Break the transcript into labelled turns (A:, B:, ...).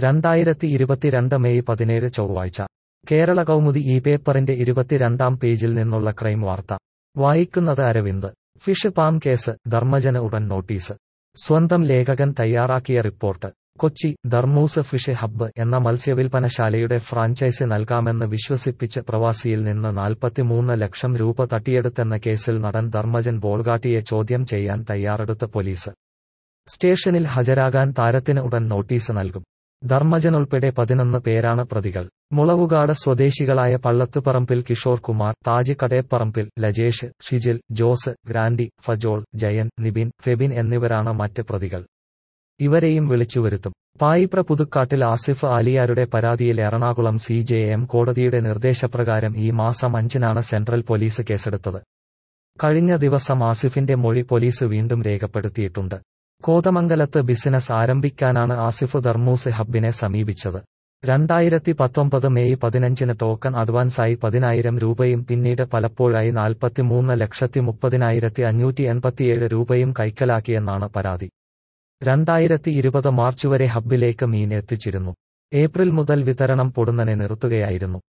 A: രണ്ടായിരത്തി ഇരുപത്തിരണ്ട് മെയ് പതിനേഴ് ചൊവ്വാഴ്ച കേരള കൗമുദി ഈ പേപ്പറിന്റെ ഇരുപത്തിരണ്ടാം പേജിൽ നിന്നുള്ള ക്രൈം വാർത്ത വായിക്കുന്നത് അരവിന്ദ് ഫിഷ് പാം കേസ് ധർമ്മജന് ഉടൻ നോട്ടീസ് സ്വന്തം ലേഖകൻ തയ്യാറാക്കിയ report Kochi Dharmoos fish hub എന്ന മത്സ്യവിൽപ്പനശാലയുടെ ഫ്രാഞ്ചൈസി നൽകാമെന്ന് വിശ്വസിപ്പിച്ച് പ്രവാസിയിൽ നിന്ന് നാൽപ്പത്തിമൂന്ന് ലക്ഷം രൂപ തട്ടിയെടുത്തെന്ന കേസിൽ നടൻ ധർമ്മജൻ ബോൾഗാട്ടിയെ ചോദ്യം ചെയ്യാൻ തയ്യാറെടുത്ത പോലീസ് സ്റ്റേഷനിൽ ഹാജരാകാൻ താരത്തിന് ഉടൻ നോട്ടീസ് നൽകും ധർമ്മജൻ ഉൾപ്പെടെ പതിനൊന്ന് പേരാണ് പ്രതികൾ മുളവുകാട് സ്വദേശികളായ പള്ളത്തുപറമ്പിൽ കിഷോർ കുമാർ താജ് കടേപ്പറമ്പിൽ ലജേഷ് ഷിജിൽ ജോസ് ഗ്രാൻഡി ഫജോൾ ജയൻ നിബിൻ ഫെബിൻ എന്നിവരാണ് മറ്റ് പ്രതികൾ ഇവരെയും വിളിച്ചുവരുത്തും പായിപ്ര പുതുക്കാട്ടിൽ ആസിഫ് ആലിയാരുടെ പരാതിയിൽ എറണാകുളം സി ജെ എം കോടതിയുടെ നിർദ്ദേശപ്രകാരം ഈ മാസം അഞ്ചിനാണ് സെൻട്രൽ പോലീസ് കേസെടുത്തത് കഴിഞ്ഞ ദിവസം ആസിഫിന്റെ മൊഴി പോലീസ് വീണ്ടും രേഖപ്പെടുത്തിയിട്ടുണ്ട് കോതമംഗലത്ത് ബിസിനസ് ആരംഭിക്കാനാണ് ആസിഫ് ധർമ്മൂസ് ഹബ്ബിനെ സമീപിച്ചത് രണ്ടായിരത്തി പത്തൊമ്പത് മെയ് പതിനഞ്ചിന് ടോക്കൺ അഡ്വാൻസായി പതിനായിരം രൂപയും പിന്നീട് പലപ്പോഴായി നാൽപ്പത്തിമൂന്ന് ലക്ഷത്തി മുപ്പതിനായിരത്തി അഞ്ഞൂറ്റി എൺപത്തിയേഴ് രൂപയും കൈക്കലാക്കിയെന്നാണ് പരാതി രണ്ടായിരത്തി ഇരുപത് മാർച്ച് വരെ ഹബ്ബിലേക്ക് മീൻ എത്തിച്ചിരുന്നു ഏപ്രിൽ മുതൽ വിതരണം പൊടുന്നനെ നിർത്തുകയായിരുന്നു